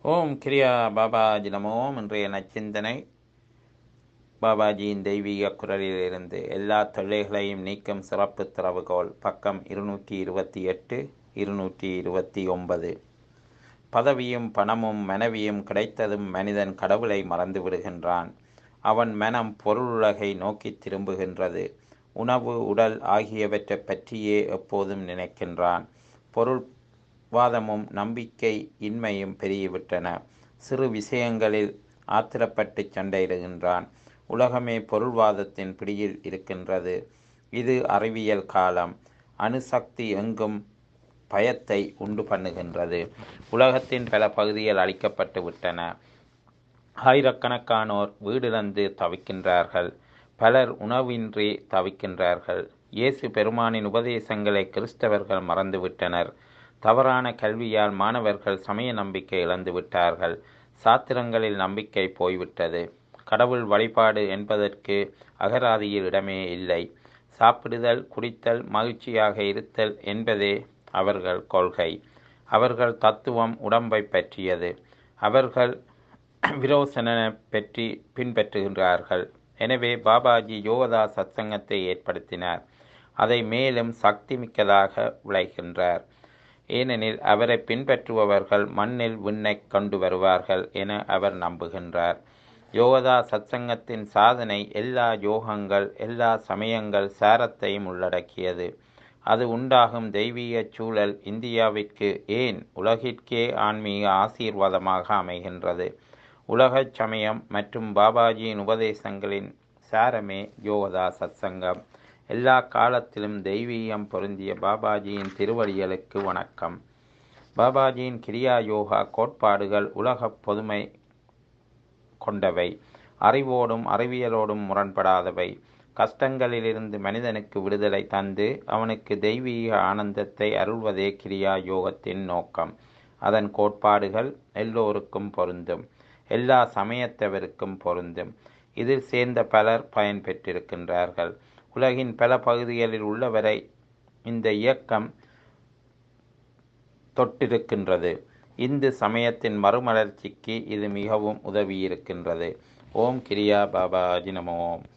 ஓம் கிரியா பாபாஜி நமோ இன்றைய நச்சிந்தனை பாபாஜியின் தெய்வீக குரலிலிருந்து எல்லா தொல்லைகளையும் நீக்கும் சிறப்பு திறவுகோல் பக்கம் இருநூற்றி இருபத்தி எட்டு இருநூற்றி இருபத்தி ஒன்பது பதவியும் பணமும் மனைவியும் கிடைத்ததும் மனிதன் கடவுளை மறந்து விடுகின்றான் அவன் மனம் பொருளுலகை நோக்கி திரும்புகின்றது உணவு உடல் ஆகியவற்றை பற்றியே எப்போதும் நினைக்கின்றான் பொருள் வாதமும் நம்பிக்கை இன்மையும் பெருகிவிட்டன சிறு விஷயங்களில் ஆத்திரப்பட்டு சண்டையிடுகின்றான் உலகமே பொருள்வாதத்தின் பிடியில் இருக்கின்றது இது அறிவியல் காலம் அணுசக்தி எங்கும் பயத்தை உண்டு பண்ணுகின்றது உலகத்தின் பல பகுதிகள் அழிக்கப்பட்டு விட்டன ஆயிரக்கணக்கானோர் வீடிழந்து தவிக்கின்றார்கள் பலர் உணவின்றி தவிக்கின்றார்கள் இயேசு பெருமானின் உபதேசங்களை கிறிஸ்தவர்கள் மறந்துவிட்டனர் தவறான கல்வியால் மாணவர்கள் சமய நம்பிக்கை இழந்து விட்டார்கள் சாத்திரங்களில் நம்பிக்கை போய்விட்டது கடவுள் வழிபாடு என்பதற்கு அகராதியில் இடமே இல்லை சாப்பிடுதல் குடித்தல் மகிழ்ச்சியாக இருத்தல் என்பதே அவர்கள் கொள்கை அவர்கள் தத்துவம் உடம்பை பற்றியது அவர்கள் விரோசன பற்றி பின்பற்றுகின்றார்கள் எனவே பாபாஜி யோகதா சத்சங்கத்தை ஏற்படுத்தினார் அதை மேலும் சக்தி மிக்கதாக விளைகின்றார் ஏனெனில் அவரை பின்பற்றுபவர்கள் மண்ணில் விண்ணை கொண்டு வருவார்கள் என அவர் நம்புகின்றார் யோகதா சத்சங்கத்தின் சாதனை எல்லா யோகங்கள் எல்லா சமயங்கள் சாரத்தையும் உள்ளடக்கியது அது உண்டாகும் தெய்வீக சூழல் இந்தியாவிற்கு ஏன் உலகிற்கே ஆன்மீக ஆசீர்வாதமாக அமைகின்றது உலகச் சமயம் மற்றும் பாபாஜியின் உபதேசங்களின் சாரமே யோகதா சத்சங்கம் எல்லா காலத்திலும் தெய்வீகம் பொருந்திய பாபாஜியின் திருவடிகளுக்கு வணக்கம் பாபாஜியின் கிரியா யோகா கோட்பாடுகள் உலக பொதுமை கொண்டவை அறிவோடும் அறிவியலோடும் முரண்படாதவை கஷ்டங்களிலிருந்து மனிதனுக்கு விடுதலை தந்து அவனுக்கு தெய்வீக ஆனந்தத்தை அருள்வதே கிரியா யோகத்தின் நோக்கம் அதன் கோட்பாடுகள் எல்லோருக்கும் பொருந்தும் எல்லா சமயத்தவருக்கும் பொருந்தும் இதில் சேர்ந்த பலர் பயன்பெற்றிருக்கின்றார்கள் உலகின் பல பகுதிகளில் உள்ளவரை இந்த இயக்கம் தொட்டிருக்கின்றது இந்து சமயத்தின் மறுமலர்ச்சிக்கு இது மிகவும் உதவியிருக்கின்றது ஓம் கிரியா பாபாஜி நமோம்